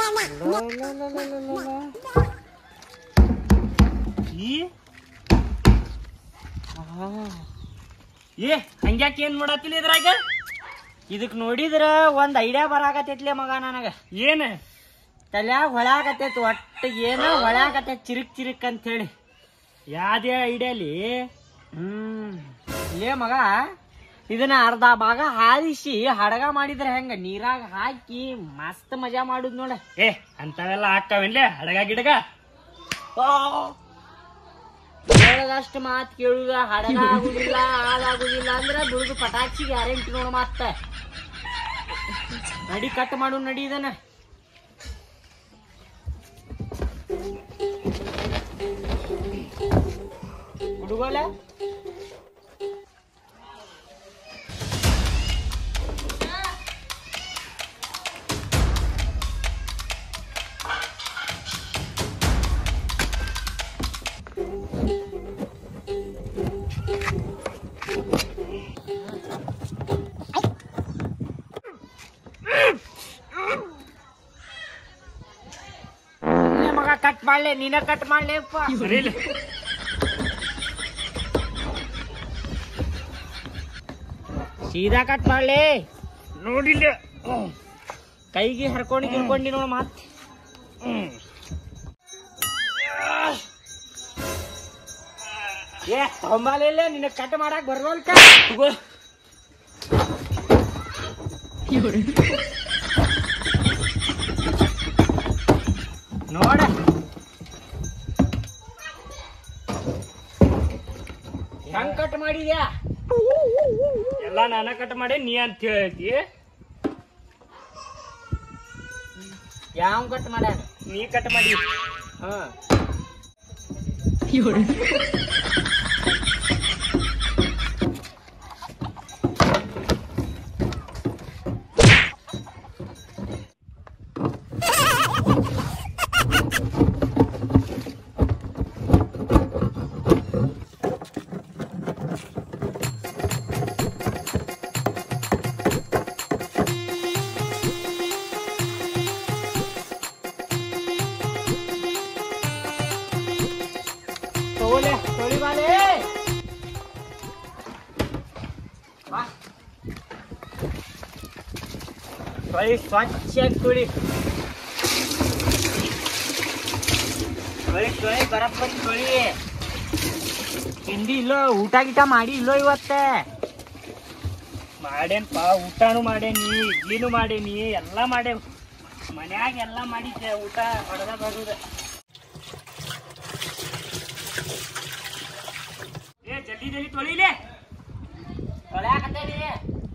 ಈ ಏ ಹಂಗ್ಯಾಕೆ ಏನ್ ಮಾಡತ್ತಿಲ್ಲ ಇದ್ರಾಗ ಇದಕ್ ನೋಡಿದ್ರ ಒಂದ್ ಐಡಿಯಾ ಬರಾಕತ್ತೈತ್ಲೆ ಮಗ ನನಗ ಏನ್ ತಲ್ಯಾಗ ಹೊಳ್ಯಾಕತ್ತೈತ್ ಒಟ್ಟ ಏನ ಹೊಳ್ಯಾಕತ್ತೈತ್ ಚಿರಿಕ್ ಚಿರಿಕ್ ಅಂತ ಹೇಳಿ ಯಾವ್ದೇ ಐಡಿಯಾಲಿ ಹ್ಮ್ ಲೇ ಮಗ ಇದನ್ನ ಅರ್ಧ ಭಾಗ ಹಾರಿಸಿ ಹಡಗ ಮಾಡಿದ್ರ ಹೆಂಗ ನೀರಾಗ ಹಾಕಿ ಮಸ್ತ್ ಮಜಾ ಮಾಡುದ್ ನೋಡ ಏ ಅಂತವೆಲ್ಲ ಹಾಕಾವಿನ್ಲೆ ಹಡಗ ಗಿಡಗ ಹೇಳದಷ್ಟು ಮಾತ್ ಕೇಳುದ ಹಡಗ ಆಗುದಿಲ್ಲ ಹಾಳಾಗುದಿಲ್ಲ ಅಂದ್ರ ಬಿಡುದು ಪಟಾಕ್ಷಿ ಗ್ಯಾರಂಟಿ ನೋಡ ಮತ್ತ ನಡಿ ಕಟ್ ಮಾಡು ನಡಿ ಇದನ್ನ ಹುಡುಗೋಲ ಲೇ ಮಗ ಕಟ್ ಮಾಡ್ಲೆ ನೀನ ಕಟ್ ಮಾಡ್ಲೇಪ್ಪ ಸರಿಲೆ ಸೀದಾ ಕಟ್ ಮಾಡ್ಲೆ ನೋಡಿಲ್ಲ ಕೈಗೆ ಹರ್ಕೊಂಡು ಗಿರ್ಕೊಂಡಿ ನೋಡ ಮಾತ್ ಏ ತೊಂಬಾಲಿಲ್ಲ ನಿನ್ನ ಕಟ್ ಮಾಡಕ್ ಬರ್ವಲ್ಕ ತಗೋ ನೋಡ ಹೆಂಗ್ ಕಟ್ ಮಾಡಿದ್ಯಾ ಎಲ್ಲ ನಾನ ಕಟ್ ಮಾಡಿ ನೀ ಅಂತ ಹೇಳ್ತಿ ಯಾವ ಕಟ್ ಮಾಡ್ಯಾನ ನೀ ಕಟ್ ಮಾಡಿ ಹಾ ತಗೋಲೆ ತೊಳಿ ಬಾಲೆ ಬಾ ತೊಳಿ ಸ್ವಚ್ಛಾಗಿ ತೊಳಿ ತೊಳಿ ತೊಳಿ ಬರಬ್ಬರಿ ತೊಳಿ ತಿಂಡಿ ಇಲ್ಲೋ ಊಟ ಗೀಟ ಮಾಡಿ ಇಲ್ಲೋ ಇವತ್ತೆ ಮಾಡೇನ್ಪ ಊಟನು ಮಾಡೇನಿ ಇಡ್ಲಿನೂ ಮಾಡೇನಿ ಎಲ್ಲ ಮಾಡೇವ್ ಮನ್ಯಾಗ ಎಲ್ಲ ಮಾಡಿದ್ದೆ ಊಟ ಹೊಡೆದ ಬರುದ ಏ ಜಲ್ದಿ ಜಲ್ದಿ ತೊಳಿಲೆ ತೊಳ್ಯಾಕತ್ತೇನಿ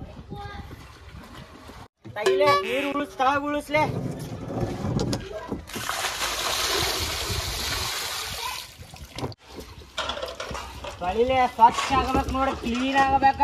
ತಗಿಲೆ ನೀರು ಉಳಿಸ್ ತಳಗ ಉಳಿಸ್ಲೆ ತೊಳಿಲೆ ಸ್ವಚ್ಛ ಆಗ್ಬೇಕು ನೋಡಿ ಕ್ಲೀನ್ ಆಗಬೇಕ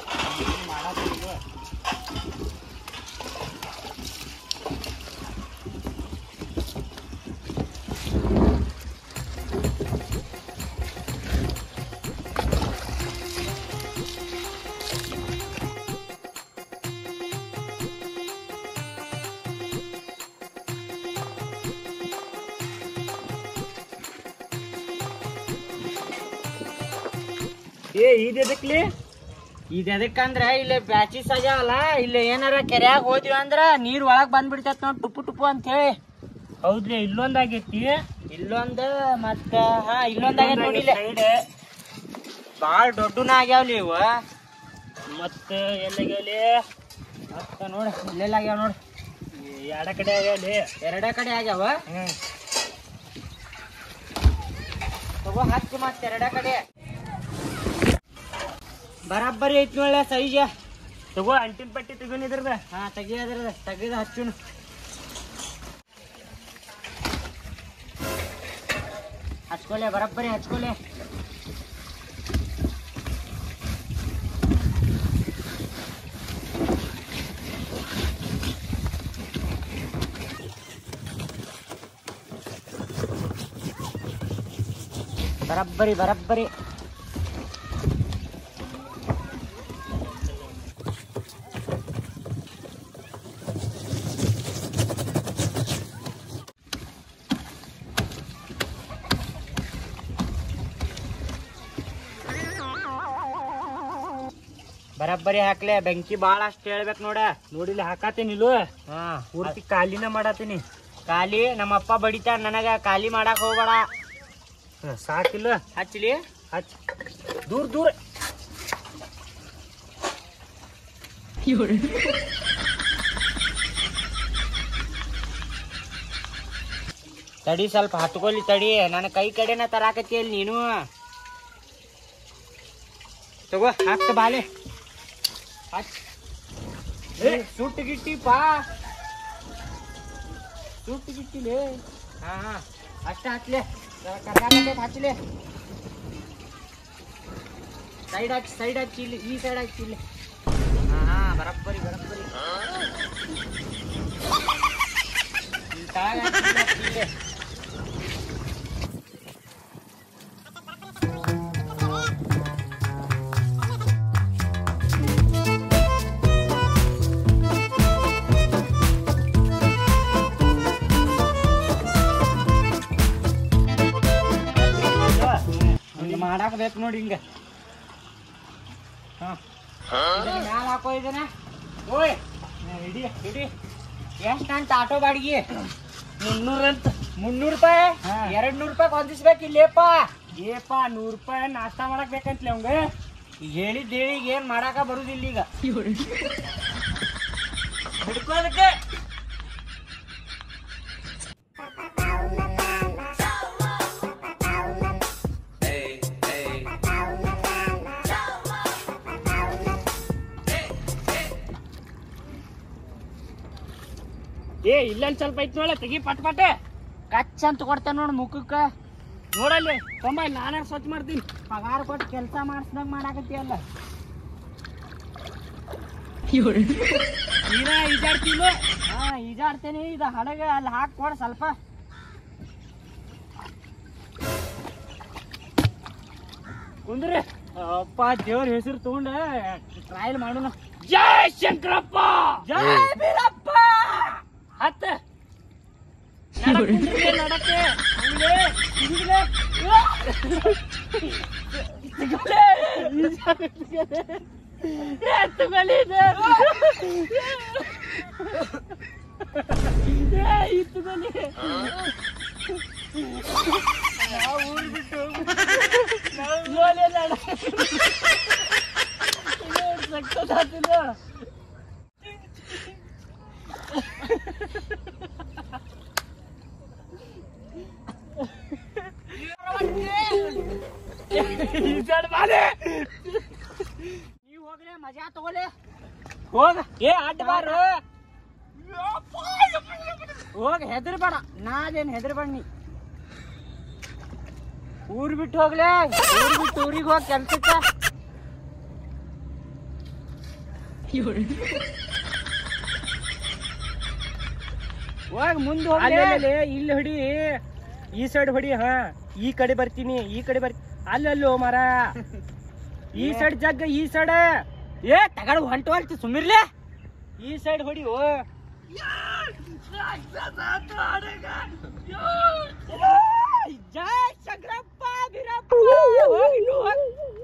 ಏ ಇದೆದಕ್ಲಿ ಇದು ಎದಕ್ಕಂದ್ರ ಇಲ್ಲಿ ಬ್ಯಾಚಿಸ್ ಆಗ್ಯಾವಲ್ಲ ಇಲ್ಲಿ ಏನಾರ ಕೆರ್ಯಾಗ ಹೋದ್ವಿ ಅಂದ್ರ ನೀರ್ ಒಳಗ್ ಬಂದ್ಬಿಡ್ತೈತ್ ನೋಡ್ ಟುಪ್ಪು ಟುಪ್ಪು ಅಂತ ಹೇಳಿ ಹೌದ್ರಿ ಇಲ್ಲೊಂದಾಗೈತಿ ಇಲ್ಲೊಂದ್ ಮತ್ತ ಹಾ ಇಲ್ಲೊಂದ್ ಆಗೈತ್ ನೋಡಿ ಇಲ್ಲಿ ಸೈಡ್ ಬಾಳ್ ದೊಡ್ಡನ ಆಗ್ಯಾವ್ಲಿ ಇವ ಮತ್ತ ಎಲ್ಲಾಗ್ಯಾವಲಿ ಮತ್ತ ನೋಡಿ ಇಲ್ಲೆಲ್ಲ ಆಗ್ಯಾವ ನೋಡಿ ಎಡ ಕಡೆ ಆಗ್ಯಾವಲಿ ಎರಡೇ ಕಡೆ ಆಗ್ಯಾವ ಹ್ಮ್ ತಗೋ ಹಚ್ಚಿ ಮತ್ತ ಎರಡೇ ಕಡೆ ಬರಾಬ್ಬರಿ ಐತಿ ನೋಡ್ಲೆ ಸೈಜ ತಗೋ ಅಂಟಿನ ಪಟ್ಟಿ ತಗೊಂಡ್ ಇದ್ರದ ಹಾ ತೆಗಿಯದ್ರದ ತೆಗಿದ ಹಚ್ಚುನು ಹಚ್ಕೊಲೆ ಬರಬ್ಬರಿ ಹಚ್ಕೊಲೆ ಬರಬ್ಬರಿ ಬರಬ್ಬರಿ ಬರಬ್ಬರಿ ಹಾಕ್ಲೆ ಬೆಂಕಿ ಬಾಳ ಅಷ್ಟ್ ಹೇಳ್ಬೇಕು ನೋಡ ನೋಡಿಲ್ಲ ಹಾಕಾತೇನಿ ಇಲ್ವ ಹಾ ಪೂರ್ತಿ ಕಾಲಿನ ಮಾಡಾತೀನಿ ಖಾಲಿ ನಮ್ಮಪ್ಪ ಬಡಿತಾರ ನನಗ ಖಾಲಿ ಮಾಡಕ್ ಹೋಗ್ಬೇಡ ಹ, ಸಾಕಿಲ್ಲ ಹಚ್ಚಲಿ ಹಚ್ ದೂರ ದೂರ ತಡಿ ಸ್ವಲ್ಪ ಹತ್ಕೊಲಿ ತಡಿ ನನ್ನ ಕೈ ಕಡೆನ ತರಾಕತ್ತಿ ಅಲ್ಲಿ ನೀನು ತಗೋ ಹಾಕ್ತ ಬಾಲೆ ಹಚ್ ಏ ಸುಟ್ಟು ಗಿಟ್ಟಿ ಪಾ ಸುಟ್ಟು ಗಿಟ್ಟಿಲೆ ಹಾ ಹಾ ಅಷ್ಟ ಹಚ್ಲೆ ಕರ್ನಾಟಕ ಹಚ್ಲೆ ಸೈಡ್ ಹಚ್ಚಿ ಸೈಡ್ ಹಚ್ಚಿ ಇಲ್ಲಿ ಈ ಸೈಡ್ ಹಚ್ಚಿ ಇಲ್ಲಿ ಹಾ ಹಾ ಬರಬ್ಬರಿ ಬರಬ್ಬರಿ ಇಲ್ಲಿ ಕೆಳಗ್ ಹಚ್ಚಿ, ಇಲ್ಲಿ ಹಚ್ಚಿ, ಇಲ್ಲಿ. ಹಿಂಗ್ ಮಾಡಾಕ ಬೇಕು ನೋಡಿ ಹಿಂಗ ಹಾ ಇದನ್ನ ಮ್ಯಾಲ ಹಾಕೋ ಇದನ್ನ ಓಯ್ ಹಿಡಿ ಹಿಡಿ ಎಷ್ಟು ಅಂತ ಆಟೋ ಬಾಡಿಗೆ ಮುನ್ನೂರ ಅಂತ ಮುನ್ನೂರು ರೂಪಾಯಿ ಹಾ. ಎರಡ್ ನೂರು ರೂಪಾಯಿ ಹೊಂದಿಸ್ಬೇಕು ಇಲ್ಲೇಪ ಏಪ ನೂರ್ ರೂಪಾಯಿ ನಾಷ್ಟಾ ಮಾಡಕ್ ಬೇಕಂತ್ಲಿ ಅವಂಗ ಈಗ ಹೇಳಿದ ಹೇಳಿಗೆ ಏನ್ ಮಾಡಾಕ ಬರುದಿಲ್ಲ ಈಗ ಹಿಡ್ಕೋದಕ್ಕೆ ಏ ಇಲ್ಲೊಂದ್ ಸ್ವಲ್ಪ ಐತ್ ನೋಡ ತೆಗಿ ಪಟ್ ಪಟ್ಟೆ ಕಚ್ ಅಂತ ಕೊಡ್ತೇನೆ ನೋಡ್ ಮುಖಕ್ಕ ನೋಡಲ್ಲಿ ತೊಂಬ ನಾನೇ ಸ್ವಚ್ಛ ಮಾಡ್ತೀನಿ ಪಗಾರ ಕೊಟ್ಟು ಕೆಲಸ ಮಾಡಿಸ್ದಂಗ ಮಾಡಾಕತ್ತಿ ಅಲ್ಲ ನೀನ ಈಜಾಡ್ತಿಲ್ಲ ಹಾ ಈಜಾಡ್ತೇನೆ ಇದು ಹಡಗ ಅಲ್ಲಿ ಹಾಕಿ ಕೊಡ ಸ್ವಲ್ಪ ಕುಂದ್ರಿ ಅಪ್ಪ ದೇವ್ರ ಹೆಸರು ತಗೊಂಡ ಟ್ರಯಲ್ ಮಾಡೋಣ ಜೈ ಶಂಕರಪ್ಪ ಜೈ ಬೀರಪ್ಪ ಹತ್ತ ನಡಕ್ ಕುಂದ್ರಿ, ನಡಕ್ಕೆ ಹಂಗೆ, ಹಿಂಗೆ. ತಗೊಳ್ಳಿ. ಏ, ತಗೊಳ್ಳಿ ಇದು. ಏ, ಇದು ತಗೊಳ್ಳಿ. ನಾವು ಊರ್ ಬಿಟ್ಟು ಹೋಗ್ಬಿಟ್ಟು ಲೋಲೆ ನಡ. ಇದು ಸಕ್ಕತ್ತಾಗ್ತಿಲ್ಲ. ಈಜಾಡ್ ಬಾಲೆ. ನೀವ್ ಹೋಗ್ಲೆ ಮಜಾ ತಗೋಲೆ ಹೋಗ ಏ ಅಡ್ಡ ಬಾರು ಹೋಗ್ ಹೆದರ್ಬೇಡ ನಾದೇನ್ ಹೆದರ್ಬೇಡ ನೀ ಊರ್ ಬಿಟ್ಟು ಹೋಗ್ಲೆ ಊರ್ ಬಿಟ್ಟು ಊರಿಗೆ ಹೋಗ್ ಕೆಲ್ಸಕ್ಕ ಹೋಗ್ ಮುಂದ್ ಹೋಗ್ಲೆ ಅಲ್ಲೇ ಇಲ್ಲಿ ಹೊಡಿ ಈ ಸೈಡ್ ಹೊಡಿ ಹಾ ಈ ಕಡೆ ಬರ್ತೀನಿ ಈ ಕಡೆ ಬರ್ತೀನಿ ಅಲ್ಲಲ್ಲೋ ಮರ ಈ ಸೈಡ್ ಜಗ್ಗ ಈ ಸೈಡ್ ಏ ತಗಡ್ ಹೊಂಟು ಹೊಂಟು ಸುಮ್ಮಿರ್ಲೆ ಈ ಸೈಡ್ ಹೊಡಿ ಓ ಜೈ ಶಂಕರಪ್ಪ ಬೀರಪ್ಪ ಹೋಗ್ ಇನ್ನು ಹೋಗ್.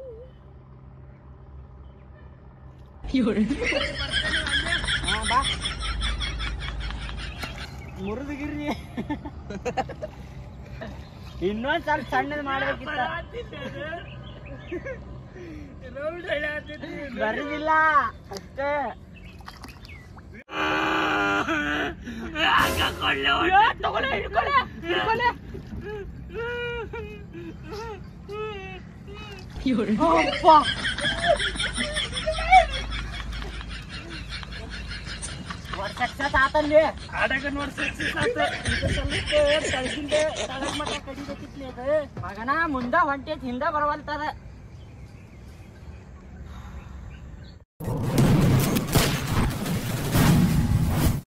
ಹಾ, ಬಾ ಮುರಿದ್ಗಿರ್ರಿ ಇನ್ನೊಂದ್ ಸ್ವಲ್ಪ ಸಣ್ಣದ್ ಮಾಡ್ಬೇಕಿತ್ತ ಬರುದಿಲ್ಲ ಅಷ್ಟೇ ತಗೊಳ್ಳೆ ಹಿಡ್ಕೊಳೆ ಹಿಡ್ಕೊಳೆ ಅಪ್ಪ ಸಕ್ಸಸ್ ಆತಲ್ಲಿ ಆಡಾಗ ನೋಡ್ ಸಕ್ಸಸ್ ಆತ ಇದು ಸ್ವಲ್ಪ ತಳಗಿಂದ ತಳಗ್ ಮಟ್ಟ ಕಡಿಬೇಕಿತ್ಲಿ ಅದು ಮಗನ ಮುಂದ ಹೊಂಟೈತಿ ಹಿಂದ ಬರವಲ್ತದ